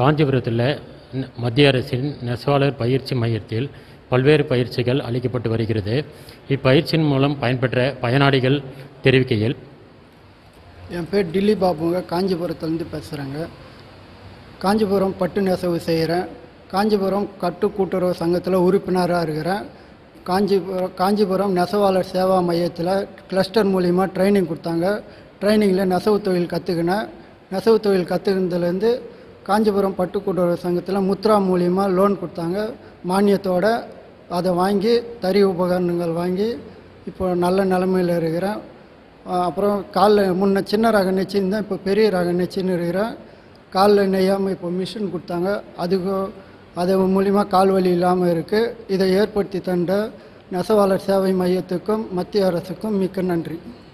காஞ்சிபுரத்தில் ந- மத்திய அரசின் நெசவாளர் பயிற்சி மையத்தில் பல்வேறு பயிற்சிகள் அளிக்கப்பட்டு வருகிறது இப்பயிற்சியின் மூலம் பயன்பெற்ற பயனாளிகள் தெரிவிக்கையில் என் பேர் டில்லி பாபுங்க காஞ்சிபுரத்துலேருந்து பேசுகிறேங்க காஞ்சிபுரம் பட்டு நெசவு செய்கிறேன் காஞ்சிபுரம் கட்டு கூட்டுறவு சங்கத்தில் உறுப்பினராக இருக்கிறேன் காஞ்சிபுரம் காஞ்சிபுரம் நெசவாளர் சேவா மையத்தில் கிளஸ்டர் மூலிமா ட்ரைனிங் கொடுத்தாங்க ட்ரைனிங்கில் நெசவு தொழில் கற்றுக்கினேன் நெசவு தொழில் கற்றுக்கினதுலேருந்து காஞ்சிபுரம் பட்டு கூட்டுறவு சங்கத்தில் முத்ரா மூலிமா லோன் கொடுத்தாங்க மானியத்தோட அதை வாங்கி தறி உபகரணங்கள் வாங்கி இப்போ நல்ல நிலமையில் இருக்கிறேன் ஆஹ் அப்புறம் காலில் முன்ன சின்ன ரக நெச்சின்னு இப்போ பெரிய ரக நெச்சின்னு இருக்கிறேன் காலில் நெய்யாமல் இப்போ மிஷின் கொடுத்தாங்க அதுக்கு அது மூலிமா கால் வலி இல்லாமல் இருக்குது இதை ஏற்படுத்தி தந்த நெசவாளர் சேவை மையத்துக்கும் மத்திய அரசுக்கும் மிக்க நன்றி